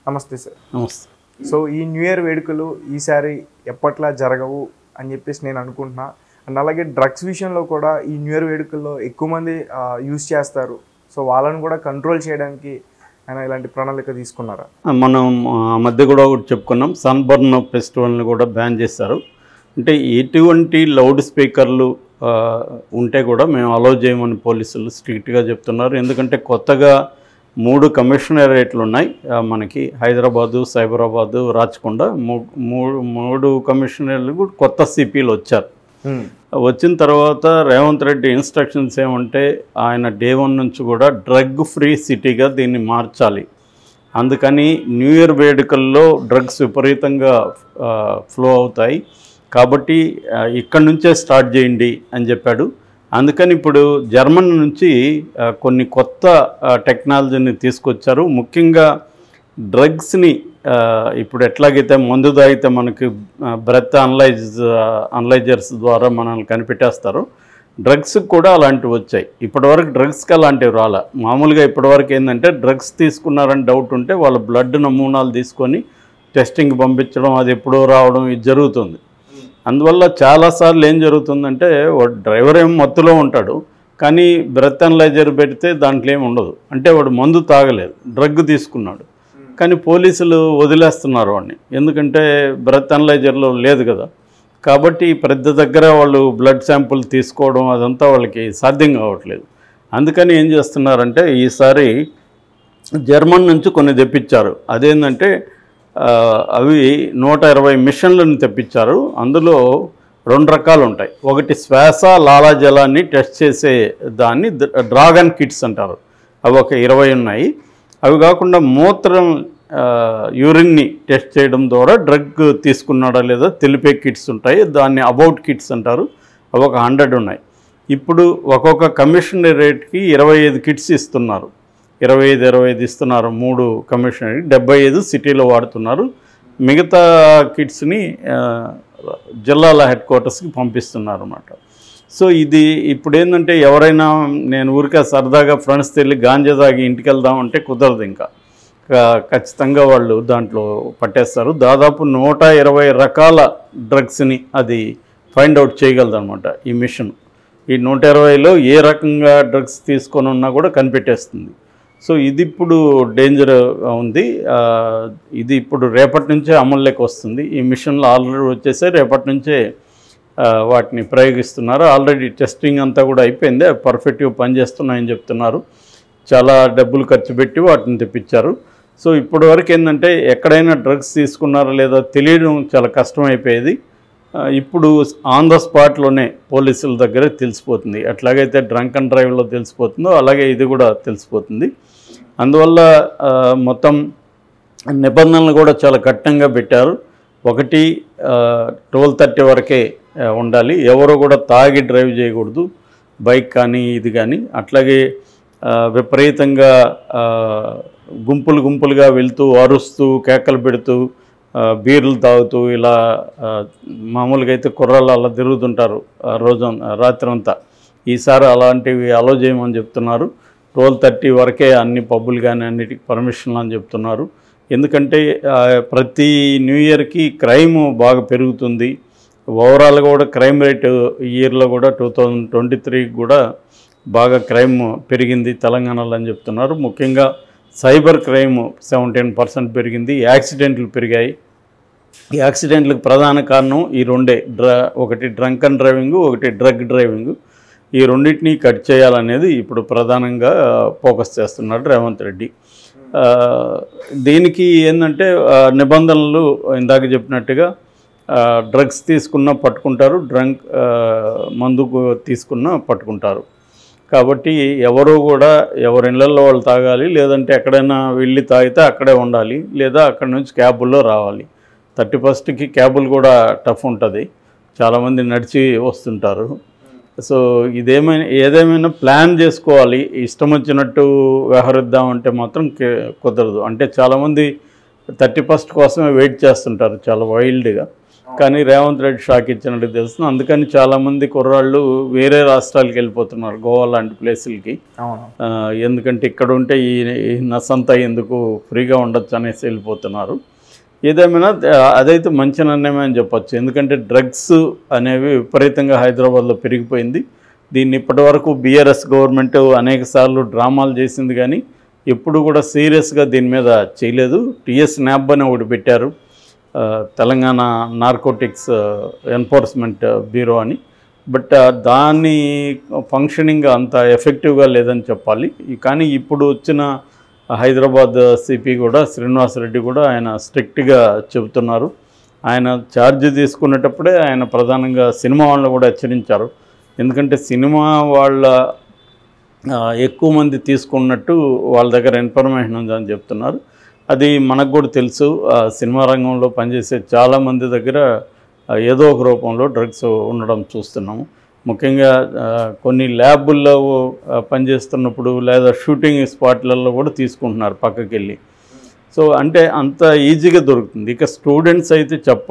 నమస్తే సార్ నమస్తే సో ఈ న్యూ ఇయర్ వేడుకలు ఈసారి ఎప్పట్లా జరగవు అని చెప్పేసి నేను అనుకుంటున్నా అండ్ అలాగే డ్రగ్స్ విషయంలో కూడా ఈ న్యూ ఇయర్ వేడుకల్లో ఎక్కువ మంది యూజ్ చేస్తారు సో వాళ్ళని కూడా కంట్రోల్ చేయడానికి ఆయన ఇలాంటి ప్రణాళిక తీసుకున్నారా మనం ఆ మధ్య కూడా ఒకటి చెప్పుకున్నాం సన్బర్న్ ఫెస్టివల్ని కూడా బ్యాన్ చేశారు అంటే ఎటువంటి లౌడ్ స్పీకర్లు ఆ, ఉంటే కూడా మేము అలౌ చేయమని పోలీసులు స్ట్రిక్ట్గా చెప్తున్నారు ఎందుకంటే కొత్తగా మూడు కమిషనరేట్లు ఉన్నాయి ఆ, మనకి హైదరాబాదు సైబరాబాదు రాచకొండ మూ- మూడు మూడు కమిషనర్లు కూడా కొత్త సిపిలు వచ్చారు వచ్చిన తర్వాత రేవంత్ రెడ్డి ఇన్స్ట్రక్షన్స్ ఏమంటే ఆయన డే వన్ నుంచి కూడా డ్రగ్ ఫ్రీ సిటీగా దీన్ని మార్చాలి అందుకని న్యూ ఇయర్ వేడుకల్లో డ్రగ్స్ విపరీతంగా ఫ్లో అవుతాయి కాబట్టి ఆ, ఇక్కడి నుంచే స్టార్ట్ చేయండి అని చెప్పాడు అందుకని ఇప్పుడు జర్మన్ నుంచి ఆ, కొన్ని కొత్త ఆ, టెక్నాలజీని తీసుకొచ్చారు ముఖ్యంగా డ్రగ్స్ని ఆ, ఇప్పుడు ఎట్లాగైతే మందు తాగితే మనకి బ్రెత్ అనలైజ్ అనలైజర్స్ ద్వారా మనల్ని కనిపెట్టేస్తారు డ్రగ్స్ కూడా అలాంటివి వచ్చాయి ఇప్పటివరకు డ్రగ్స్కి అలాంటివి రాలే మామూలుగా ఇప్పటివరకు ఏంటంటే డ్రగ్స్ తీసుకున్నారని డౌట్ ఉంటే వాళ్ళ బ్లడ్ నమూనాలు తీసుకొని టెస్టింగ్ పంపించడం అది ఎప్పుడో రావడం ఇది జరుగుతుంది అందువల్ల చాలాసార్లు ఏం జరుగుతుందంటే వాడు డ్రైవర్ ఏం మత్తులో ఉంటాడు కానీ బ్రెత్ అనలైజర్ పెడితే దాంట్లో ఏమి ఉండదు అంటే వాడు మందు తాగలేదు డ్రగ్ తీసుకున్నాడు కానీ పోలీసులు వదిలేస్తున్నారు వాడిని ఎందుకంటే బ్రెత్ అనలైజర్లో లేదు కదా కాబట్టి ప్రతి దగ్గర వాళ్ళు బ్లడ్ శాంపుల్ తీసుకోవడం అదంతా వాళ్ళకి సాధ్యం కావట్లేదు అందుకని ఏం చేస్తున్నారంటే ఈసారి జర్మన్ నుంచి కొన్ని తెప్పించారు అదేంటంటే ఆ, అవి నూట ఇరవై మిషన్లను తెప్పించారు అందులో రెండు రకాలు ఉంటాయి ఒకటి శ్వాస లాలాజలాన్ని టెస్ట్ చేసే దాన్ని ద- డ్రాగన్ కిట్స్ అంటారు అవి ఒక ఇరవై ఉన్నాయి అవి కాకుండా మూత్రం ఆ, యూరిన్ని టెస్ట్ చేయడం ద్వారా డ్రగ్ తీసుకున్నాడా లేదా తెలిపే కిట్స్ ఉంటాయి దాన్ని అబౌట్ కిట్స్ అంటారు అవి ఒక హండ్రెడ్ ఉన్నాయి ఇప్పుడు ఒక్కొక్క కమిషనరేట్కి ఇరవై ఐదు కిట్స్ ఇస్తున్నారు ఇరవై ఐదు ఇరవై ఐదు ఇస్తున్నారు మూడు కమిషనరీ డెబ్బై ఐదు సిటీలో వాడుతున్నారు మిగతా కిట్స్ని ఆ, జిల్లాల హెడ్ క్వార్టర్స్కి పంపిస్తున్నారు అన్నమాట సో ఇది ఇప్పుడు ఏంటంటే ఎవరైనా నేను ఊరికే సరదాగా ఫ్రెండ్స్ వెళ్ళి గాంజా తాగి ఇంటికి వెళ్దామంటే కుదరదు ఇంకా క- ఖచ్చితంగా వాళ్ళు దాంట్లో పట్టేస్తారు దాదాపు నూట ఇరవై రకాల డ్రగ్స్ని అది ఫైండ్ అవుట్ చేయగలదు అనమాట ఈ మిషన్ ఈ నూట ఇరవైలో ఏ రకంగా డ్రగ్స్ తీసుకొని ఉన్నా కూడా కనిపెట్టేస్తుంది సో ఇది ఇప్పుడు డేంజర్ ఉంది ఆ, ఇది ఇప్పుడు రేపటి నుంచే అమల్లోకి వస్తుంది ఈ మిషన్లు ఆల్రెడీ వచ్చేసాయి రేపటి నుంచే ఆ, వాటిని ప్రయోగిస్తున్నారు ఆల్రెడీ టెస్టింగ్ అంతా కూడా అయిపోయింది అవి పర్ఫెక్ట్గా పనిచేస్తున్నాయని చెప్తున్నారు చాలా డబ్బులు ఖర్చు పెట్టి వాటిని తెప్పించారు సో ఇప్పటి వరకు ఏంటంటే ఎక్కడైనా డ్రగ్స్ తీసుకున్నారా లేదా తెలియడం చాలా కష్టం అయిపోయేది ఆ, ఇప్పుడు ఆన్ ద స్పాట్లోనే పోలీసుల దగ్గర తెలిసిపోతుంది ఎట్లాగైతే డ్రంక్ అండ్ డ్రైవ్లో తెలిసిపోతుందో అలాగే ఇది కూడా తెలిసిపోతుంది అందువల్ల ఆ, మొత్తం నిబంధనలు కూడా చాలా కఠినంగా పెట్టారు ఒకటి ట్వెల్వ్ థర్టీ వరకే ఆ, ఉండాలి ఎవరు కూడా తాగి డ్రైవ్ చేయకూడదు బైక్ కానీ ఇది కానీ అట్లాగే ఆ, విపరీతంగా ఆ, గుంపులు గుంపులుగా వెళ్తూ అరుస్తూ కేకలు పెడుతూ ఆ, బీర్లు తాగుతూ ఇలా ఆ, మామూలుగా అయితే కుర్రాళ్ళు అలా తిరుగుతుంటారు ఆ రోజు రాత్రంతా ఈసారి అలాంటివి అలో చేయమని చెప్తున్నారు ట్వెల్వ్ థర్టీ వరకే అన్ని పబ్బులు కానీ అన్నిటికి పర్మిషన్లు అని చెప్తున్నారు ఎందుకంటే ఆ, ప్రతి న్యూ ఇయర్కి క్రైమ్ బాగా పెరుగుతుంది ఓవరాల్గా కూడా క్రైమ్ రేట్ ఈ ఇయర్లో కూడా టూ థౌజండ్ ట్వంటీ త్రీకి కూడా బాగా క్రైమ్ పెరిగింది తెలంగాణలో అని చెప్తున్నారు ముఖ్యంగా సైబర్ క్రైమ్ సెవెంటీన్ పర్సెంట్ పెరిగింది యాక్సిడెంట్లు పెరిగాయి ఈ యాక్సిడెంట్లకు ప్రధాన కారణం ఈ రెండే డ్ర ఒకటి డ్రంక్ అండ్ డ్రైవింగ్ ఒకటి డ్రగ్ డ్రైవింగ్ ఈ రెండింటినీ కట్ చేయాలనేది ఇప్పుడు ప్రధానంగా ఫోకస్ చేస్తున్నాడు రేవంత్ రెడ్డి ఆ, దీనికి ఏంటంటే ఆ, నిబంధనలు ఇందాక చెప్పినట్టుగా డ్రగ్స్ తీసుకున్నా పట్టుకుంటారు డ్రంక్ ఆ, మందు తీసుకున్నా పట్టుకుంటారు కాబట్టి ఎవరు కూడా ఎవరి ఇళ్ళల్లో వాళ్ళు తాగాలి లేదంటే ఎక్కడైనా వెళ్ళి తాగితే అక్కడే ఉండాలి లేదా అక్కడ నుంచి క్యాబుల్లో రావాలి థర్టీ ఫస్ట్కి క్యాబులు కూడా టఫ్ ఉంటుంది చాలామంది నడిచి వస్తుంటారు సో ఇదేమైనా ఏదేమైనా ప్లాన్ చేసుకోవాలి ఇష్టం వచ్చినట్టు వ్యవహరిద్దామంటే మాత్రం కే- కుదరదు అంటే చాలామంది థర్టీ ఫస్ట్ కోసమే వెయిట్ చేస్తుంటారు చాలా వైల్డ్గా కానీ రేవంత్ రెడ్డి షాక్ ఇచ్చినట్టు తెలుస్తుంది అందుకని చాలామంది కుర్రాళ్ళు వేరే రాష్ట్రాలకు వెళ్ళిపోతున్నారు గోవా లాంటి ప్లేసులకి అవును ఆ, ఎందుకంటే ఇక్కడ ఉంటే ఈ ఈ నసంతా ఎందుకు ఫ్రీగా ఉండొచ్చు అనేసి వెళ్ళిపోతున్నారు ఏదేమైనా ఆ, అదైతే మంచి నిర్ణయమే అని చెప్పొచ్చు ఎందుకంటే డ్రగ్స్ అనేవి విపరీతంగా హైదరాబాద్లో పెరిగిపోయింది దీన్ని ఇప్పటివరకు బీఆర్ఎస్ గవర్నమెంట్ అనేక సార్లు డ్రామాలు చేసింది కానీ ఎప్పుడు కూడా సీరియస్గా దీని మీద చేయలేదు టిఎస్ న్యాబ్ అని ఒకటి పెట్టారు ఆ, తెలంగాణ నార్కోటిక్స్ ఎన్ఫోర్స్మెంట్ బ్యూరో అని బట్ ఆ, దాని ఫంక్షనింగ్ అంత ఎఫెక్టివ్గా లేదని చెప్పాలి ఈ- కానీ ఇప్పుడు వచ్చిన హైదరాబాద్ సిపి కూడా శ్రీనివాసరెడ్డి కూడా ఆయన స్ట్రిక్ట్గా చెబుతున్నారు ఆయన ఛార్జ్ తీసుకునేటప్పుడే ఆయన ప్రధానంగా సినిమా వాళ్ళని కూడా హెచ్చరించారు ఎందుకంటే సినిమా వాళ్ళ ఆ, ఎక్కువ మంది తీసుకున్నట్టు వాళ్ళ దగ్గర ఇన్ఫర్మేషన్ ఉందని చెప్తున్నారు అది మనకు కూడా తెలుసు ఆ, సినిమా రంగంలో పనిచేసే చాలామంది దగ్గర ఆ, ఏదో ఒక రూపంలో డ్రగ్స్ ఉండడం చూస్తున్నాము ముఖ్యంగా ఆ, కొన్ని ల్యాబుల్లో ఆ, పనిచేస్తున్నప్పుడు లేదా షూటింగ్ స్పాట్లలో కూడా తీసుకుంటున్నారు పక్కకి వెళ్ళి సో అంటే అంత ఈజీగా దొరుకుతుంది ఇక స్టూడెంట్స్ అయితే చెప్ప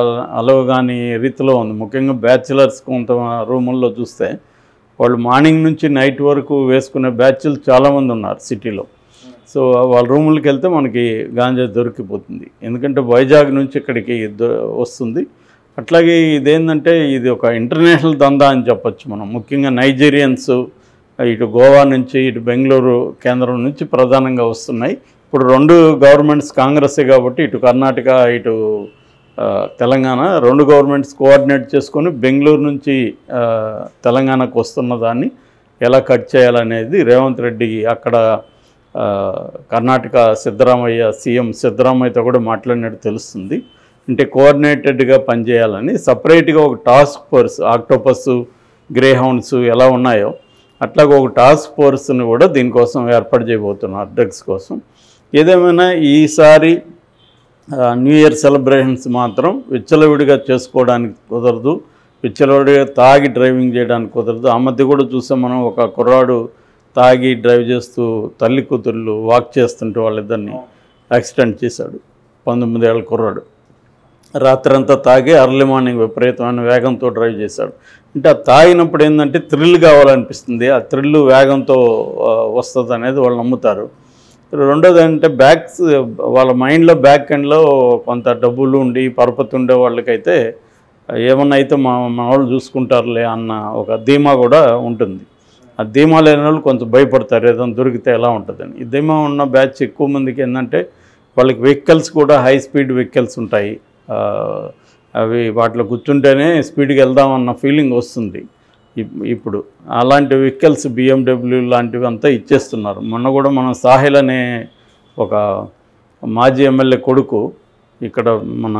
అలవగాని రీతిలో ఉంది ముఖ్యంగా బ్యాచిలర్స్ కొంత రూముల్లో చూస్తే వాళ్ళు మార్నింగ్ నుంచి నైట్ వరకు వేసుకునే బ్యాచ్లు చాలామంది ఉన్నారు సిటీలో సో వాళ్ళ రూములకి వెళ్తే మనకి గాంజా దొరికిపోతుంది ఎందుకంటే వైజాగ్ నుంచి ఇక్కడికి దొ- వస్తుంది అట్లాగే ఇదేంటంటే ఇది ఒక ఇంటర్నేషనల్ దందా అని చెప్పొచ్చు మనం ముఖ్యంగా నైజీరియన్స్ ఇటు గోవా నుంచి ఇటు బెంగళూరు కేంద్రం నుంచి ప్రధానంగా వస్తున్నాయి ఇప్పుడు రెండు గవర్నమెంట్స్ కాంగ్రెసే కాబట్టి ఇటు కర్ణాటక ఇటు ఆ, తెలంగాణ రెండు గవర్నమెంట్స్ కోఆర్డినేట్ చేసుకొని బెంగళూరు నుంచి ఆ, తెలంగాణకు వస్తున్న దాన్ని ఎలా కట్ చేయాలనేది రేవంత్ రెడ్డి అక్కడ ఆ, కర్ణాటక సిద్ధరామయ్య సీఎం సిద్ధరామయ్యతో కూడా మాట్లాడినట్టు తెలుస్తుంది అంటే కోఆర్డినేటెడ్గా పనిచేయాలని సపరేట్గా ఒక task force octopus greyhounds ఎలా ఉన్నాయో అట్లాగే ఒక టాస్క్ ఫోర్స్ని కూడా దీనికోసం ఏర్పాటు చేయబోతున్నారు డ్రగ్స్ కోసం ఏదేమైనా ఈసారి ఆ, న్యూ ఇయర్ సెలబ్రేషన్స్ మాత్రం విచ్చలవిడిగా చేసుకోవడానికి కుదరదు విచ్చలవిడిగా తాగి డ్రైవింగ్ చేయడానికి కుదరదు ఆ మధ్య కూడా చూసాం మనం ఒక కుర్రాడు తాగి డ్రైవ్ చేస్తూ తల్లి కూతుళ్ళు వాక్ చేస్తుంటే వాళ్ళిద్దరిని యాక్సిడెంట్ చేశాడు పంతొమ్మిది ఏళ్ళ కుర్రాడు రాత్రంతా తాగి అర్లీ మార్నింగ్ విపరీతమైన వేగంతో డ్రైవ్ చేశాడు అంటే ఆ తాగినప్పుడు ఏంటంటే థ్రిల్ కావాలనిపిస్తుంది ఆ థ్రిల్ వేగంతో వస్తుంది అనేది వాళ్ళు నమ్ముతారు రెండోది అంటే బ్యాక్స్ వాళ్ళ మైండ్లో బ్యాక్ ఎండ్లో కొంత డబ్బులు ఉండి పరపతి ఉండే వాళ్ళకైతే ఏమన్నా అయితే మా మా వాళ్ళు చూసుకుంటారులే అన్న ఒక ధీమా కూడా ఉంటుంది ఆ ధీమా లేని వాళ్ళు కొంచెం భయపడతారు ఏదైనా దొరికితే ఎలా ఉంటుందని ఈ ధీమా ఉన్న బ్యాచ్ ఎక్కువ మందికి ఏంటంటే వాళ్ళకి వెహికల్స్ కూడా హై స్పీడ్ వెహికల్స్ ఉంటాయి ఆ, అవి వాటిలో కూర్చుంటేనే స్పీడ్కి వెళ్దామన్న ఫీలింగ్ వస్తుంది ఇప్- ఇప్పుడు అలాంటి వెహికల్స్ బిఎండబ్ల్యూ లాంటివి అంతా ఇచ్చేస్తున్నారు మొన్న కూడా మన సాహిల్ అనే ఒక మాజీ ఎమ్మెల్యే కొడుకు ఇక్కడ మన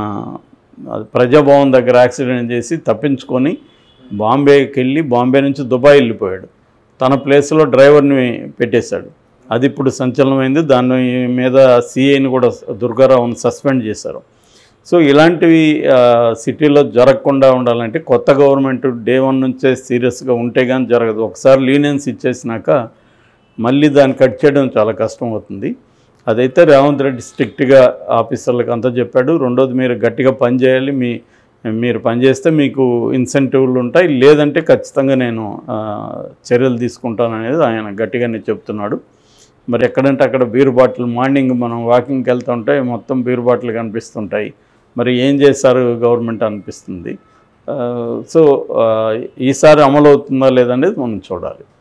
అది ప్రజాభవన్ దగ్గర యాక్సిడెంట్ చేసి తప్పించుకొని బాంబేకి వెళ్ళి బాంబే నుంచి దుబాయ్ వెళ్ళిపోయాడు తన ప్లేస్లో డ్రైవర్ని పెట్టేశాడు అది ఇప్పుడు సంచలనమైంది దాని మీద సిఐని కూడా దుర్గారావుని సస్పెండ్ చేశారు సో ఇలాంటివి ఆ, సిటీలో జరగకుండా ఉండాలంటే కొత్త గవర్నమెంట్ డే వన్ నుంచే సీరియస్గా ఉంటే కానీ జరగదు ఒకసారి లీనియన్స్ ఇచ్చేసినాక మళ్ళీ దాన్ని కట్ చేయడం చాలా కష్టం అవుతుంది అదైతే రేవంత్ రెడ్డి స్ట్రిక్ట్గా ఆఫీసర్లకు అంతా చెప్పాడు రెండోది మీరు గట్టిగా పనిచేయాలి మీ మీరు పనిచేస్తే మీకు ఇన్సెంటివ్లు ఉంటాయి లేదంటే ఖచ్చితంగా నేను ఆ, చర్యలు తీసుకుంటాను అనేది ఆయన గట్టిగానే చెప్తున్నాడు మరి ఎక్కడంటే అక్కడ బీర్ బాటిల్ మార్నింగ్ మనం వాకింగ్కి వెళ్తుంటే మొత్తం బీర్ బాటిల్ కనిపిస్తుంటాయి మరి ఏం చేశారు గవర్నమెంట్ అనిపిస్తుంది ఆ, సో ఆ, ఈసారి అమలు అవుతుందా లేదనేది మనం చూడాలి